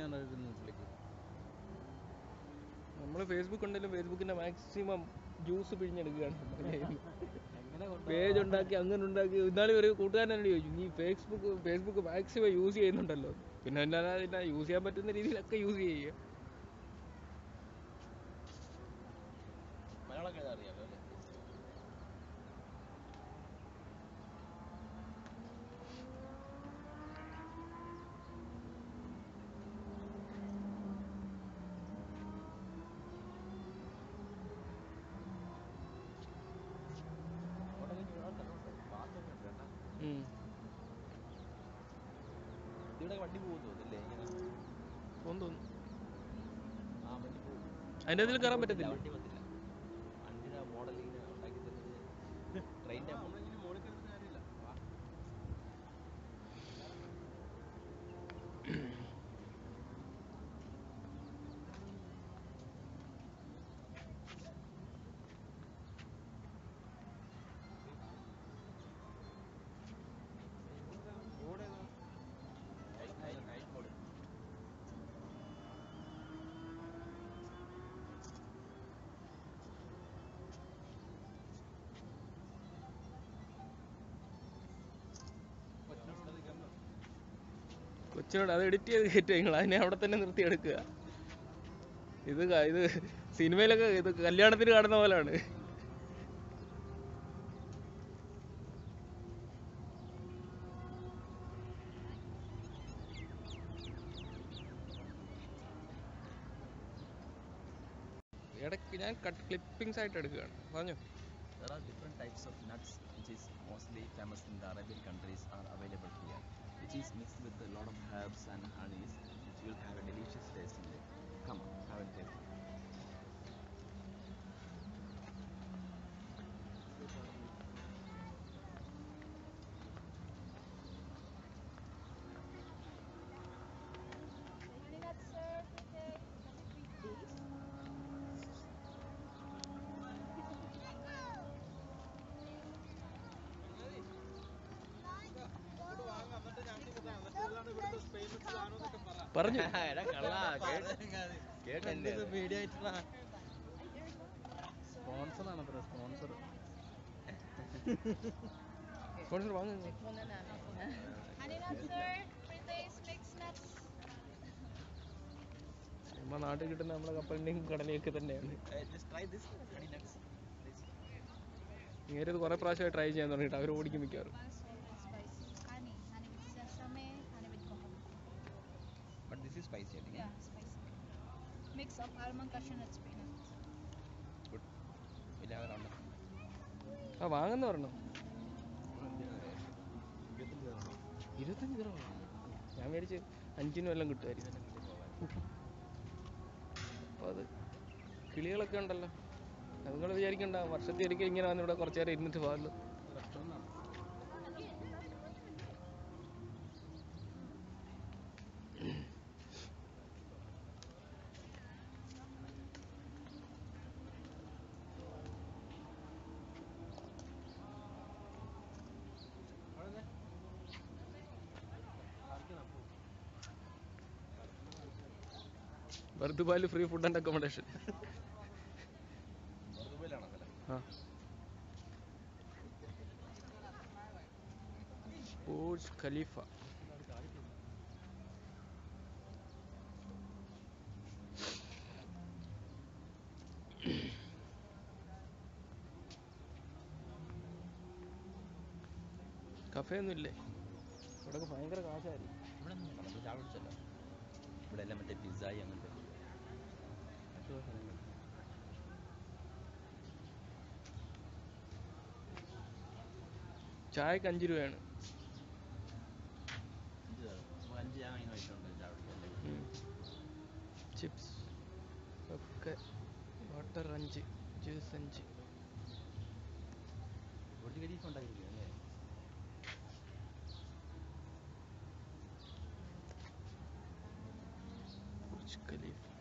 ചെയ്യാനായിരുന്നു പുള്ളിക്ക് നമ്മൾ ഫേസ്ബുക്ക് ഉണ്ടെങ്കിലും ഫേസ്ബുക്കിന്റെ മാക്സിമം ജ്യൂസ് പിഴിഞ്ഞെടുക്കുകയാണ് നമ്മൾ ചെയ്യുന്നത്. എങ്ങനെ പേജ് ഉണ്ടാക്കി അങ്ങനെ ഉണ്ടാക്കി ഇന്നാലും ഒരു കൂട്ടുകാരൻ എന്നോട് ചോദിച്ചു നീ ഫേസ്ബുക്ക് ഫേസ്ബുക്ക് മാക്സിമം യൂസ് ചെയ്യുന്നുണ്ടല്ലോ പിന്നെ എന്നാ അതിനെ യൂസ് ചെയ്യാൻ പറ്റുന്ന രീതിയിലൊക്കെ യൂസ് ചെയ്യുക മലയാളമൊക്കെ എഴുതാൻ അറിയാലോ അല്ലേ അവിടെ കഴിഞ്ഞ് ആ സ്ഥലമുണ്ട്. പാർക്കൊക്കെ ഉണ്ട് കേട്ടാ. ഉം. ഇതിവിടെ വണ്ടി പോകുന്നു തോന്നുന്നില്ലേ ഇങ്ങനെ തോന്നുന്നു തോന്നുന്നു ആ വണ്ടി പോകും അതിന്റെ അതിൽ കയറാൻ വണ്ടി പറ്റത്തില്ല വണ്ടി വന്നില്ല വണ്ടിയുടെ മോഡൽ ഇങ്ങനെ ഉണ്ടാക്കി തരുന്നത് ട്രെയിനിന്റെ കൊച്ചിനോട് അത് എഡിറ്റ് ചെയ്ത് കയറ്റുക നിങ്ങൾ അതിനെ അവിടെ തന്നെ നിർത്തി എടുക്കുക ഇത് ക- ഇത് സിനിമയിലൊക്കെ ഇത് കല്യാണത്തിന് കാണുന്ന പോലെയാണ് ഇടയ്ക്ക് ഞാൻ കട്ട് ക്ലിപ്പിംഗ്സ് ആയിട്ട് എടുക്കുകയാണ് പറഞ്ഞു There are different types of nuts which is mostly famous in the Arabian countries are available here, which is mixed with a lot of herbs and honeys, which will have a delicious taste in it. Come on, have a taste. Honey nut, sir, today. Can you treat these? പറഞ്ഞു എടാ കള്ളാ, കേട്ട്- കേട്ടല്ലേ അത്? പേടിയായിട്ടുള്ള sponsor ആണ് bro sponsor sponsor വാങ്ങുന്നു Honey nut, sir, three days mixed nuts. നമ്മുടെ നാട്ടിൽ കിട്ടുന്ന നമ്മുടെ കപ്പലിൻ്റെയും കടലയൊക്കെ തന്നെയാണ് Eh, just try this honey nuts. Please. ഇങ്ങനെ ഇത് കുറേ പ്രാവശ്യമായി ട്രൈ ചെയ്യാൻ തുടങ്ങിയിട്ട് അവർ ഓടിക്കും മിക്കവാറും Salt and spicy. Honey. Honey with sesame, honey with coconut. But this is spicy, I think. Yeah, spicy. Mix of almond, cashew nuts, peanuts. Good. ഇല്ല, അവരുണ്ട്. ആ വാങ്ങുന്ന പറഞ്ഞു ഇരുപത്തഞ്ച് തരണം. ഇരുപത്തഞ്ച് രൂപ ഞാൻ മേടിച്ച് അഞ്ചിനും എല്ലാം കിട്ടുമായിരിക്കും അപ്പോൾ അത് കിളികളൊക്കെ ഉണ്ടല്ലോ അത് നിങ്ങൾ വിചാരിക്കണ്ട വർഷത്തിൽ ഒരിക്കൽ ഇങ്ങനെ വന്ന് ഇവിടെ കുറച്ച് നേരം ഇരുന്നിട്ട് പോകാമല്ലോ റെസ്റ്റോറൻ്റ് ആണ് ബർദുബാല് ഫ്രീ ഫുഡ് ആൻഡ് അക്കോമഡേഷൻ ദുബൈയിലാണോ സ്ഥലം? ആ ബുർജ് ഖലീഫ കഫേ ഒന്നും ഇല്ലേ ഇവിടെ ഭയങ്കര കാശായിരിക്കും ഇവിടെ ഒന്നും വേണ്ട, നമ്മൾ ചായ കുടിച്ചല്ലോ. ഇവിടെ എല്ലാം മറ്റേ പിസ്സായി അങ്ങനത്തെ മറ്റുള്ള സ്ഥലങ്ങൾ ചായക്ക് അഞ്ച് രൂപയാണ് അഞ്ച് തരം. നമുക്ക് അഞ്ച് ചായ വാങ്ങി കഴിച്ചിട്ടുണ്ട് ചായ കുടിക്കാൻ അല്ലേ? ചിപ്സ് ഒക്കെ വാട്ടർ അഞ്ച് ജ്യൂസ് അഞ്ച് ബുർജ് ഖലീഫ ഉണ്ടായിരിക്കും അല്ലേ ബുർജ് ഖലീഫ